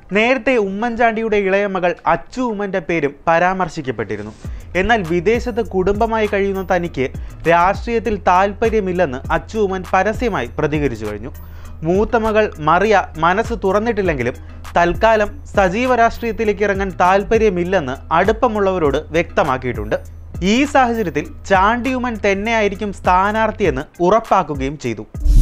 നേരത്തെ ഉമ്മൻചാണ്ടിയുടെ ഇളയ മകൾ അച്ചു ഉമ്മന്റെ പേരും പരാമർശിക്കപ്പെട്ടിരുന്നു എന്നാൽ വിദേശത്ത് കുടുംബമായി കഴിയുന്ന തനിക്ക് രാഷ്ട്രീയത്തിൽ താല്പര്യമില്ലെന്ന് അച്ചു ഉമ്മൻ പരസ്യമായി പ്രതികരിച്ചു കഴിഞ്ഞു മൂത്ത മകൾ മറിയ മനസ്സ് തുറന്നിട്ടില്ലെങ്കിലും തൽക്കാലം സജീവ രാഷ്ട്രീയത്തിലേക്ക് ഇറങ്ങാൻ താല്പര്യമില്ലെന്ന് അടുപ്പമുള്ളവരോട് വ്യക്തമാക്കിയിട്ടുണ്ട് ഈ സാഹചര്യത്തിൽ ചാണ്ടിയുമൻ തന്നെയായിരിക്കും സ്ഥാനാർത്ഥിയെന്ന് ഉറപ്പാക്കുകയും ചെയ്തു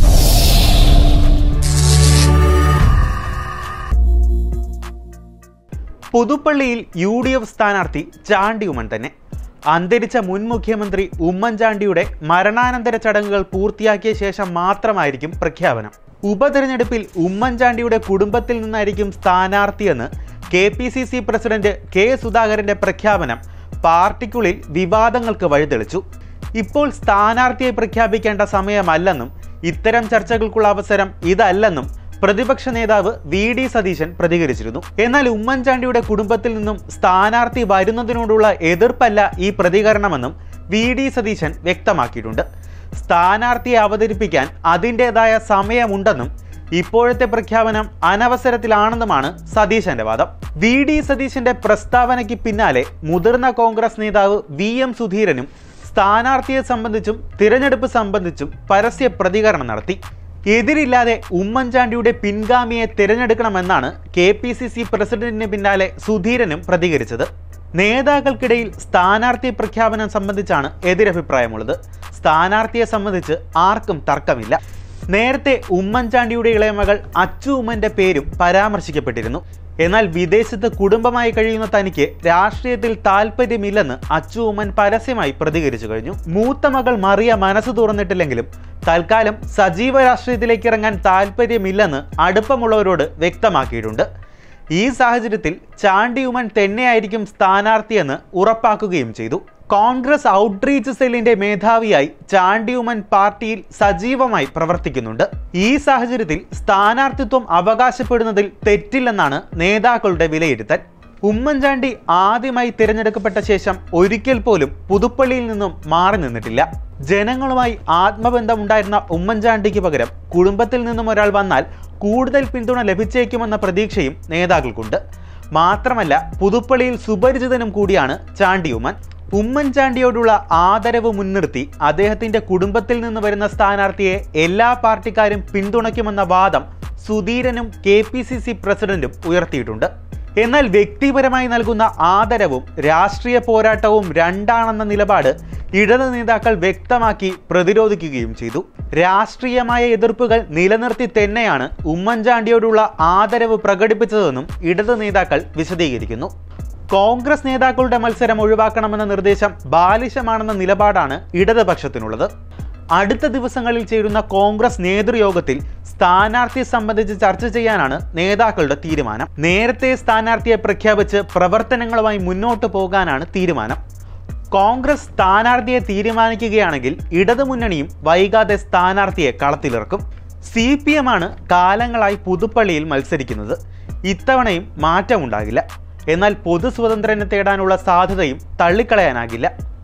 പുതുപ്പള്ളിയിൽ യു ഡി എഫ് സ്ഥാനാർത്ഥി ചാണ്ടി ഉമ്മൻ തന്നെ അന്തരിച്ച മുൻ മുഖ്യമന്ത്രി ഉമ്മൻചാണ്ടിയുടെ മരണാനന്തര ചടങ്ങുകൾ പൂർത്തിയാക്കിയ ശേഷം മാത്രമായിരിക്കും പ്രഖ്യാപനം ഉപതെരഞ്ഞെടുപ്പിൽ ഉമ്മൻചാണ്ടിയുടെ കുടുംബത്തിൽ നിന്നായിരിക്കും സ്ഥാനാർത്ഥിയെന്ന് K P C C president K സുധാകരന്റെ പ്രഖ്യാപനം പാർട്ടിക്കുള്ളിൽ വിവാദങ്ങൾക്ക് വഴിതെളിച്ചു ഇപ്പോൾ സ്ഥാനാർത്ഥിയെ പ്രഖ്യാപിക്കേണ്ട സമയമല്ലെന്നും ഇത്തരം ചർച്ചകൾക്കുള്ള അവസരം ഇതല്ലെന്നും പ്രതിപക്ഷ നേതാവ് വി ഡി സതീശൻ പ്രതികരിച്ചിരുന്നു എന്നാൽ ഉമ്മൻചാണ്ടിയുടെ കുടുംബത്തിൽ നിന്നും സ്ഥാനാർത്ഥി വരുന്നതിനോടുള്ള എതിർപ്പല്ല ഈ പ്രതികരണമെന്നും വി ഡി സതീശൻ വ്യക്തമാക്കിയിട്ടുണ്ട് സ്ഥാനാർത്ഥിയെ അവതരിപ്പിക്കാൻ അതിൻ്റെതായ സമയമുണ്ടെന്നും ഇപ്പോഴത്തെ പ്രഖ്യാപനം അനവസരത്തിലാണെന്നുമാണ് സതീശന്റെ വാദം വി ഡി സതീശന്റെ പ്രസ്താവനയ്ക്ക് പിന്നാലെ മുതിർന്ന കോൺഗ്രസ് നേതാവ് വി എം സുധീരനും സ്ഥാനാർത്ഥിയെ സംബന്ധിച്ചും തിരഞ്ഞെടുപ്പ് സംബന്ധിച്ചും പരസ്യ പ്രതികരണം നടത്തി എതിരില്ലാതെ ഉമ്മൻചാണ്ടിയുടെ പിൻഗാമിയെ തിരഞ്ഞെടുക്കണമെന്നാണ് കെ പി സി സി പ്രസിഡന്റിന് പിന്നാലെ സുധീരനും പ്രതികരിച്ചത് നേതാക്കൾക്കിടയിൽ സ്ഥാനാർത്ഥി പ്രഖ്യാപനം സംബന്ധിച്ചാണ് എതിരഭിപ്രായമുള്ളത് സ്ഥാനാർത്ഥിയെ സംബന്ധിച്ച് ആർക്കും തർക്കമില്ല നേരത്തെ ഉമ്മൻചാണ്ടിയുടെ ഇളയ മകൾ അച്ചു ഉമ്മന്റെ പേരും പരാമർശിക്കപ്പെട്ടിരുന്നു എന്നാൽ വിദേശത്ത് കുടുംബമായി കഴിയുന്ന തനിക്ക് രാഷ്ട്രീയത്തിൽ താല്പര്യമില്ലെന്ന് അച്ചു ഉമ്മൻ പരസ്യമായി പ്രതികരിച്ചു കഴിഞ്ഞു മൂത്ത മകൾ മറിയ മനസ്സ് തുറന്നിട്ടില്ലെങ്കിലും തൽക്കാലം സജീവ രാഷ്ട്രീയത്തിലേക്ക് ഇറങ്ങാൻ താല്പര്യമില്ലെന്ന് അടുപ്പമുള്ളവരോട് വ്യക്തമാക്കിയിട്ടുണ്ട് ഈ സാഹചര്യത്തിൽ ചാണ്ടി ഉമ്മൻ തന്നെയായിരിക്കും സ്ഥാനാർത്ഥിയെന്ന് ഉറപ്പാക്കുകയും ചെയ്തു കോൺഗ്രസ് ഔട്ട്റീച്ച് സെല്ലിന്റെ മേധാവിയായി ചാണ്ടി ഉമ്മൻ പാർട്ടിയിൽ സജീവമായി പ്രവർത്തിക്കുന്നുണ്ട് ഈ സാഹചര്യത്തിൽ സ്ഥാനാർത്ഥിത്വം അവകാശപ്പെടുന്നതിൽ തെറ്റില്ലെന്നാണ് നേതാക്കളുടെ വിലയിരുത്തൽ ഉമ്മൻചാണ്ടി ആദ്യമായി തിരഞ്ഞെടുക്കപ്പെട്ട ശേഷം ഒരിക്കൽ പോലും പുതുപ്പള്ളിയിൽ നിന്നും മാറി നിന്നിട്ടില്ല ജനങ്ങളുമായി ആത്മബന്ധമുണ്ടായിരുന്ന ഉമ്മൻചാണ്ടിക്ക് പകരം കുടുംബത്തിൽ നിന്നും ഒരാൾ വന്നാൽ കൂടുതൽ പിന്തുണ ലഭിച്ചേക്കുമെന്ന പ്രതീക്ഷയും നേതാക്കൾക്കുണ്ട് മാത്രമല്ല പുതുപ്പള്ളിയിൽ സുപരിചിതനും കൂടിയാണ് ചാണ്ടി ഉമ്മൻ ഉമ്മൻചാണ്ടിയോടുള്ള ആദരവ് മുൻനിർത്തി അദ്ദേഹത്തിന്റെ കുടുംബത്തിൽ നിന്ന് വരുന്ന സ്ഥാനാർത്ഥിയെ എല്ലാ പാർട്ടിക്കാരും പിന്തുണയ്ക്കുമെന്ന വാദം സുധീരനും കെ പി സി സി പ്രസിഡന്റും ഉയർത്തിയിട്ടുണ്ട് എന്നാൽ വ്യക്തിപരമായി നൽകുന്ന ആദരവും രാഷ്ട്രീയ പോരാട്ടവും രണ്ടാണെന്ന നിലപാട് ഇടത് നേതാക്കൾ വ്യക്തമാക്കി പ്രതിരോധിക്കുകയും ചെയ്തു രാഷ്ട്രീയമായ എതിർപ്പുകൾ നിലനിർത്തി തന്നെയാണ് ഉമ്മൻചാണ്ടിയോടുള്ള ആദരവ് പ്രകടിപ്പിച്ചതെന്നും ഇടത് നേതാക്കൾ വിശദീകരിക്കുന്നു കോൺഗ്രസ് നേതാക്കളുടെ മത്സരം ഒഴിവാക്കണമെന്ന നിർദ്ദേശം ബാലിശമാണെന്ന നിലപാടാണ് ഇടതുപക്ഷത്തിനുള്ളത് അടുത്ത ദിവസങ്ങളിൽ ചേരുന്ന കോൺഗ്രസ് നേതൃയോഗത്തിൽ സ്ഥാനാർത്ഥിയെ സംബന്ധിച്ച് ചർച്ച ചെയ്യാനാണ് നേതാക്കളുടെ തീരുമാനം നേരത്തെ സ്ഥാനാർത്ഥിയെ പ്രഖ്യാപിച്ച് പ്രവർത്തനങ്ങളുമായി മുന്നോട്ട് പോകാനാണ് തീരുമാനം കോൺഗ്രസ് സ്ഥാനാർത്ഥിയെ തീരുമാനിക്കുകയാണെങ്കിൽ ഇടതുമുന്നണിയും വൈകാതെ സ്ഥാനാർത്ഥിയെ കളത്തിലിറക്കും സി പി എം ആണ് കാലങ്ങളായി പുതുപ്പള്ളിയിൽ മത്സരിക്കുന്നത് ഇത്തവണയും മാറ്റമുണ്ടാകില്ല എന്നാൽ പൊതു സ്വതന്ത്രനെ തേടാനുള്ള സാധ്യതയും തള്ളിക്കളയാനാകില്ല